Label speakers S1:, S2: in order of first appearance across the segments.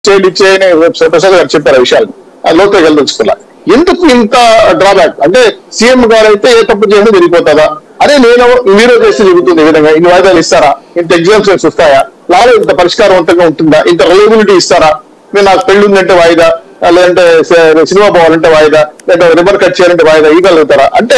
S1: చేయండి చేయని ప్రసాద్ గారు చెప్పారు ఆ విషయాలు ఆ లోతుగా వెళ్ళదలుచుకున్నా ఎందుకు ఇంత డ్రాబ్యాక్ అంటే సీఎం గారు అయితే ఏ తప్పు చేసినా జరిగిపోతుందా అదే నేను మీరు చేస్తే జరుగుతుంది ఈ విధంగా ఇన్ని వాయిదాలు ఇస్తారా ఇంత ఎగ్జామ్షన్స్ వస్తాయా లాలో ఇంత పరిష్కారవంతంగా ఉంటుందా ఇంత రిలయబిలిటీ ఇస్తారా మీరు నాకు పెళ్లి ఉందంటే వాయిదా లేదంటే స- సినిమా పోవాలంటే వాయిదా లేదంటే రివర్ కట్ చేయాలంటే వాయిదా ఇవ్వగలుగుతారా అంటే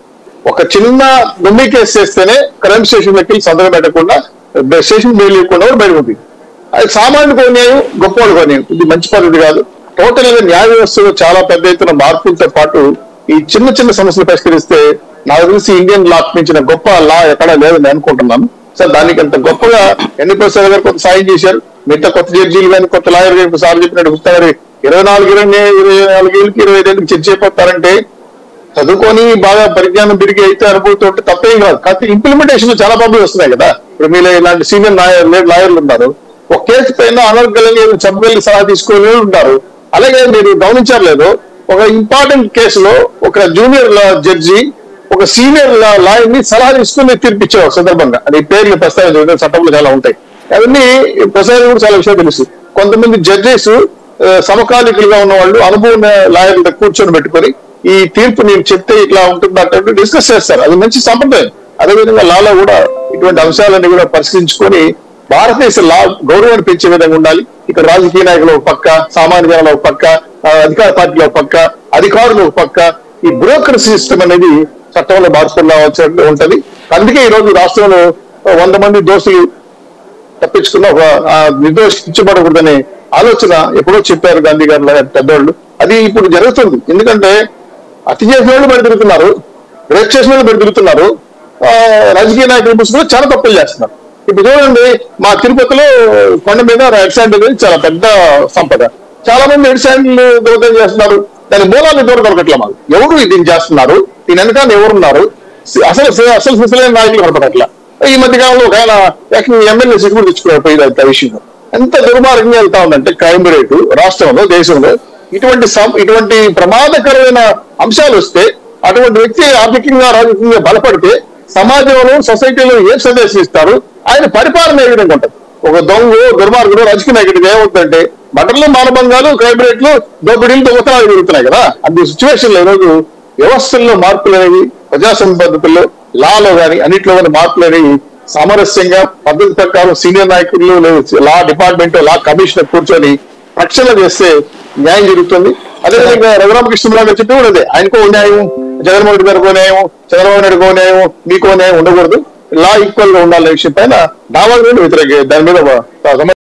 S1: ఒక చిన్న దుమ్మి కేసు చేస్తేనే క్రైమ్ స్టేషన్ వెళ్ళి సంతకం పెట్టకుండా స్టేషన్ బెయిల్ ఇవ్వకుండా కూడా బయట ఉంది అది సామాన్యులకు అన్యాయం గొప్పవాళ్ళకు అన్యాయం ఇది మంచి పద్ధతి కాదు టోటల్ గా న్యాయ వ్యవస్థలో చాలా పెద్ద ఎత్తున మార్పులతో పాటు ఈ చిన్న చిన్న సమస్యలు పరిష్కరిస్తే నాకు తెలిసి ఇండియన్ లా మించిన గొప్ప లా ఎక్కడా లేదని అనుకుంటున్నాను సార్ దానికి అంత గొప్పగా ఎన్ని ప్రసాద్ గారు కొంత సాయం చేశారు మిగతా కొత్త జడ్జీలు కానీ కొత్త లాయర్ గారు సార్ చెప్పినట్టు గుప్తా గారు ఇరవై నాలుగు ఇరవై ఇరవై నాలుగు ఏళ్ళకి ఇరవై ఐదేళ్ళకి చర్చ అయిపోతారంటే చదువుకొని బాగా పరిజ్ఞానం పెరిగి అయితే అనుభూతి ఉంటే తప్పేం కాదు కాకపోతే ఇంప్లిమెంటేషన్ చాలా ప్రాబ్లమ్ వస్తున్నాయి కదా ఇప్పుడు మీరు ఇలాంటి సీనియర్ లాయర్ లాయర్లు ఉన్నారు ఒక కేసు పైన అనర్గలని చెప్పగలిగి సలహా తీసుకునే ఉంటారు అలాగే మీరు గమనించారు లేదు ఒక ఇంపార్టెంట్ కేసులో ఒక జూనియర్ జడ్జి ఒక సీనియర్ లాయర్ ని సలహా తీసుకుని తీర్పిచ్చే ఒక సందర్భంగా అది పేర్లు ప్రస్తావించే చట్టంలో చాలా ఉంటాయి అవన్నీ ప్రసాద్ కూడా చాలా విషయాలు తెలుసు కొంతమంది జడ్జెస్ సమకాలికులుగా ఉన్న వాళ్ళు అనుభవం లాయర్ల కూర్చొని పెట్టుకొని ఈ తీర్పు నేను చెప్తే ఇట్లా ఉంటుంది అంటే డిస్కస్ చేస్తారు అది మంచి సంప్రదాయం అదేవిధంగా లాలో కూడా ఇటువంటి అంశాలన్నీ కూడా పరిశీలించుకొని భారతదేశ లా గౌరవాన్ని పెంచే విధంగా ఉండాలి ఇక్కడ రాజకీయ నాయకులు ఒక పక్క సామాన్య జనాలు ఒక పక్క ఆ, అధికార పార్టీలు ఒక పక్క అధికారులు ఒక పక్క ఈ బ్రోకరసీ సిస్టమ్ అనేది చట్టంలో మార్పులు రావాల్సి ఉంటది అందుకే ఈ రోజు రాష్ట్రంలో వంద మంది దోషులు తప్పించుకున్న ఒక ఆ, నిర్దోషించబడకూడదనే ఆలోచన ఎప్పుడో చెప్పారు గాంధీ గారు లాగా పెద్దవాళ్ళు అది ఇప్పుడు జరుగుతుంది ఎందుకంటే అతి చేసిన వాళ్ళు బయట తిరుగుతున్నారు రేప్ చేసిన వాళ్ళు బయట తిరుగుతున్నారు ఆ, రాజకీయ నాయకులు ముసుగులో చాలా తప్పులు చేస్తున్నారు ఇప్పుడు చూడండి మా తిరుపతిలో కొండ మీద రెడ్ శాండిల్ అనేది చాలా పెద్ద సంపద చాలా మంది రెడ్ శాండిల్ దొంగతనం చేస్తున్నారు దాని మూలాన్ని దూరం దొరకట్లే మాకు ఎవరు దీన్ని చేస్తున్నారు దీని వెనకాల ఎవరున్నారు అసలు అసలు సిసలైన నాయకులు కనపడట్లా ఈ మధ్య కాలంలో ఒక ఆయన ఏకంగా ఎమ్మెల్యే సిగ్గులు తెచ్చుకోకపోయింది అంత విషయం ఎంత దుర్మార్గంగా వెళ్తా ఉందంటే క్రైమ్ రేటు రాష్ట్రంలో దేశంలో ఇటువంటి సం- ఇటువంటి ప్రమాదకరమైన అంశాలు వస్తే అటువంటి వ్యక్తి ఆర్థికంగా రాజకీయంగా బలపడితే సమాజంలో సొసైటీలో ఏం సందేశం ఇస్తారు ఆయన పరిపాలన ఏ విధంగా ఉంటుంది ఒక దొంగ దుర్మార్గుడు రాజకీయ నాయకుడికి ఏమవుతుందంటే బట్టలు మానభంగాలు క్రైమ్ రేట్లు దోపిడీలు దొంగతనాలు జరుగుతున్నాయి కదా అది సిచ్యువేషన్ లో ఈరోజు వ్యవస్థల్లో మార్పులు అనేవి ప్రజాస్వామ్య పద్ధతుల్లో లాలో గాని అన్నిట్లో కానీ మార్పులు అనేవి సామరస్యంగా పద్ధతి ప్రకారం సీనియర్ నాయకులు లేదా లా డిపార్ట్మెంట్ లా కమిషనర్ కూర్చొని రక్షణ చేస్తే న్యాయం జరుగుతుంది అదేవిధంగా రఘురామకృష్ణ గారు చెప్పి కూడా అదే ఆయనకో న్యాయం జగన్మోహన్ రెడ్డి గారికో న్యాయం చంద్రబాబు నాయుడుకో న్యాయం మీకో న్యాయం ఉండకూడదు లా ఈక్వల్ గా ఉండాలనే విషయం పైన దావా వ్యతిరేక దాని మీద ఒక